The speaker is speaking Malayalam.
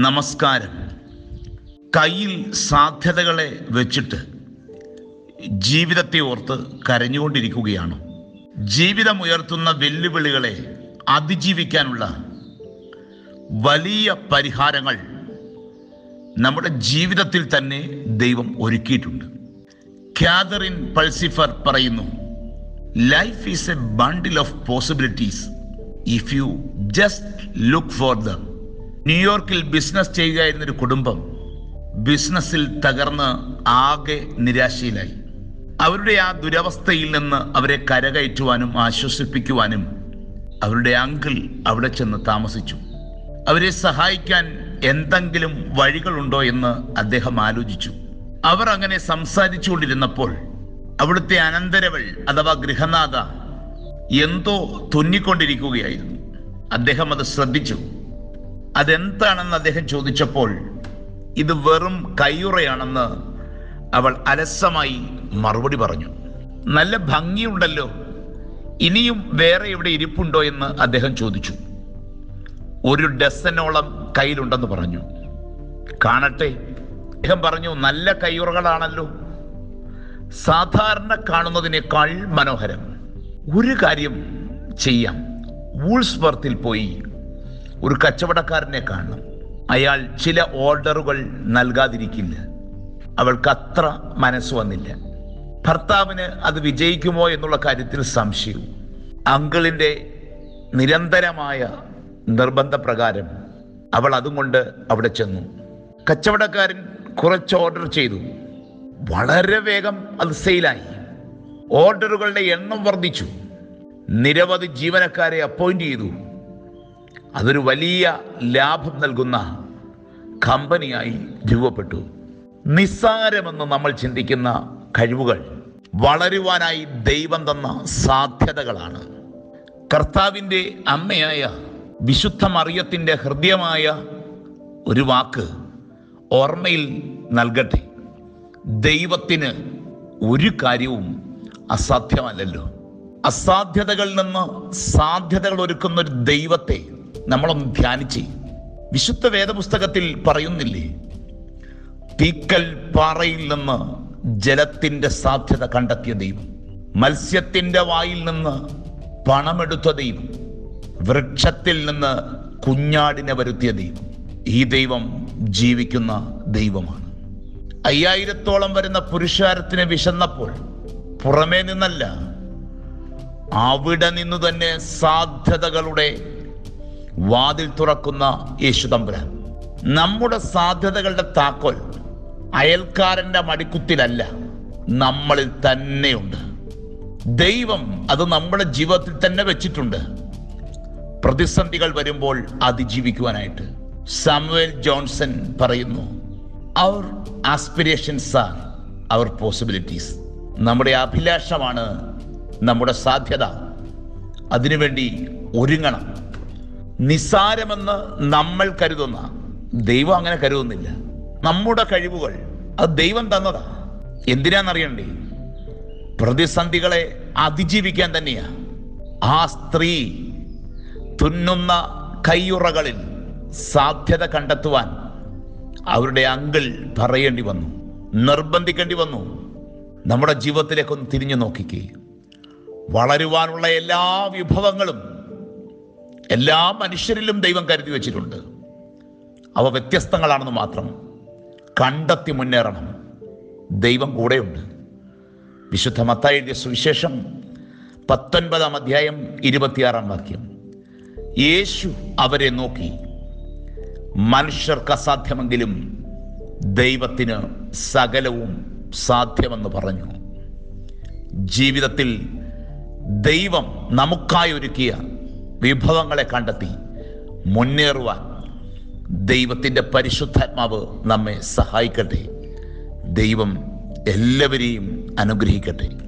നമസ്കാരം കയ്യിൽ സാധ്യതകളെ വെച്ചിട്ട് ജീവിതത്തെ ഓർത്ത് കരഞ്ഞുകൊണ്ടിരിക്കുകയാണ് ജീവിതം ഉയർത്തുന്ന വെല്ലുവിളികളെ അതിജീവിക്കാനുള്ള വലിയ പരിഹാരങ്ങൾ നമ്മുടെ ജീവിതത്തിൽ തന്നെ ദൈവം ഒരുക്കിയിട്ടുണ്ട് കാതറിൻ പൾസിഫർ പറയുന്നു life is a bundle of possibilities if you just look for them ന്യൂയോർക്കിൽ ബിസിനസ് ചെയ്യുകയായിരുന്ന ഒരു കുടുംബം ബിസിനസ്സിൽ തകർന്ന് ആകെ നിരാശയിലായി അവരുടെ ആ ദുരവസ്ഥയിൽ നിന്ന് അവരെ കരകയറ്റുവാനും ആശ്വസിപ്പിക്കുവാനും അവരുടെ അങ്കിൾ അവിടെ ചെന്ന് താമസിച്ചു അവരെ സഹായിക്കാൻ എന്തെങ്കിലും വഴികളുണ്ടോ എന്ന് അദ്ദേഹം ആലോചിച്ചു അവർ അങ്ങനെ സംസാരിച്ചുകൊണ്ടിരുന്നപ്പോൾ അവിടുത്തെ അനന്തരവൾ അഥവാ ഗൃഹനാഥ എന്തോ തുന്നിക്കൊണ്ടിരിക്കുകയായിരുന്നു അദ്ദേഹം അത് ശ്രദ്ധിച്ചു അതെന്താണെന്ന് അദ്ദേഹം ചോദിച്ചപ്പോൾ ഇത് വെറും കയ്യുറയാണെന്ന് അവൾ അലസമായി മറുപടി പറഞ്ഞു നല്ല ഭംഗിയുണ്ടല്ലോ ഇനിയും വേറെ എവിടെ ഇരിപ്പുണ്ടോ എന്ന് അദ്ദേഹം ചോദിച്ചു ഒരു ഡസനോളം കയ്യിലുണ്ടെന്ന് പറഞ്ഞു കാണട്ടെ അദ്ദേഹം പറഞ്ഞു നല്ല കയ്യുറകളാണല്ലോ സാധാരണ കാണുന്നതിനേക്കാൾ മനോഹരം ഒരു കാര്യം ചെയ്യാം വൂൾസ്വർത്തിൽ പോയി ഒരു കച്ചവടക്കാരനെ കാണണം അയാൾ ചില ഓർഡറുകൾ നൽകാതിരിക്കില്ല അവൾക്ക് അത്ര മനസ്സ് വന്നില്ല ഭർത്താവിന് അത് വിജയിക്കുമോ എന്നുള്ള കാര്യത്തിൽ സംശയവും അങ്കിളിൻ്റെ നിരന്തരമായ നിർബന്ധപ്രകാരം അവൾ അതും കൊണ്ട് അവിടെ ചെന്നു കച്ചവടക്കാരൻ കുറച്ച് ഓർഡർ ചെയ്തു വളരെ വേഗം അത് സെയിലായി ഓർഡറുകളുടെ എണ്ണം വർദ്ധിച്ചു നിരവധി ജീവനക്കാരെ അപ്പോയിന്റ് ചെയ്തു അതൊരു വലിയ ലാഭം നൽകുന്ന കമ്പനിയായി രൂപപ്പെട്ടു നിസ്സാരമെന്ന് നമ്മൾ ചിന്തിക്കുന്ന കഴിവുകൾ വളരുവാനായി ദൈവം തന്ന സാധ്യതകളാണ് കർത്താവിൻ്റെ അമ്മയായ വിശുദ്ധ മറിയത്തിൻ്റെ ഹൃദയമായ ഒരു വാക്ക് ഓർമ്മയിൽ നൽകട്ടെ ദൈവത്തിന് ഒരു കാര്യവും അസാധ്യമല്ലല്ലോ അസാധ്യതകളിൽ നിന്ന് സാധ്യതകൾ ഒരുക്കുന്ന ഒരു ദൈവത്തെ നമ്മളൊന്ന് ധ്യാനിച്ച് വിശുദ്ധ വേദപുസ്തകത്തിൽ പറയുന്നില്ലേ തീക്കൽ പാറയിൽ നിന്ന് ജലത്തിന്റെ സാധ്യത കണ്ടെത്തിയ ദൈവം മത്സ്യത്തിന്റെ വായിൽ നിന്ന് പണമെടുത്ത ദൈവം വൃക്ഷത്തിൽ നിന്ന് കുഞ്ഞാടിനെ വരുത്തിയ ദൈവം ഈ ദൈവം ജീവിക്കുന്ന ദൈവമാണ് അയ്യായിരത്തോളം വരുന്ന പുരുഷാരത്തിന് വിശന്നപ്പോൾ പുറമേ നിന്നല്ല അവിടെ നിന്നു തന്നെ സാധ്യതകളുടെ വാതിൽ തുറക്കുന്ന യേശു തമ്പുരാൻ നമ്മുടെ സാധ്യതകളുടെ താക്കോൽ അയൽക്കാരന്റെ മടിക്കുത്തിലല്ല നമ്മളിൽ തന്നെയുണ്ട് ദൈവം അത് നമ്മുടെ ജീവിതത്തിൽ തന്നെ വെച്ചിട്ടുണ്ട് പ്രതിസന്ധികൾ വരുമ്പോൾ അതിജീവിക്കുവാനായിട്ട് സാമുവേൽ ജോൺസൺ പറയുന്നു our aspirations are our possibilities നമ്മുടെ അഭിലാഷമാണ് നമ്മുടെ സാധ്യത അതിനുവേണ്ടി ഒരുങ്ങണം നിസ്സാരമെന്ന് നമ്മൾ കരുതുന്ന ദൈവം അങ്ങനെ കരുതുന്നില്ല നമ്മുടെ കഴിവുകൾ അത് ദൈവം തന്നതാ എന്തിനാന്നറിയണ്ടേ പ്രതിസന്ധികളെ അതിജീവിക്കാൻ തന്നെയാ ആ സ്ത്രീ തുന്നുന്ന കയ്യുറകളിൽ സാധ്യത കണ്ടെത്തുവാൻ അവരുടെ അങ്കിൾ പറയേണ്ടി വന്നു നിർബന്ധിക്കേണ്ടി വന്നു നമ്മുടെ ജീവിതത്തിലേക്കൊന്ന് തിരിഞ്ഞു നോക്കിക്കേ വളരുവാനുള്ള എല്ലാ വിഭവങ്ങളും എല്ലാ മനുഷ്യരിലും ദൈവം കരുതി വച്ചിട്ടുണ്ട് അവ വ്യത്യസ്തങ്ങളാണെന്ന് മാത്രം കണ്ടെത്തി മുന്നേറണം ദൈവം കൂടെയുണ്ട് വിശുദ്ധ മത്തായി എഴുതിയ സുവിശേഷം പത്തൊൻപതാം അധ്യായം ഇരുപത്തിയാറാം വാക്യം യേശു അവരെ നോക്കി മനുഷ്യർക്ക് അസാധ്യമെങ്കിലും ദൈവത്തിന് സകലവും സാധ്യമെന്ന് പറഞ്ഞു ജീവിതത്തിൽ ദൈവം നമുക്കായി ഒരുക്കിയ വിഭവങ്ങളെ കണ്ടെത്തി മുന്നേറുവാൻ ദൈവത്തിൻ്റെ പരിശുദ്ധാത്മാവ് നമ്മെ സഹായിക്കട്ടെ ദൈവം എല്ലാവരെയും അനുഗ്രഹിക്കട്ടെ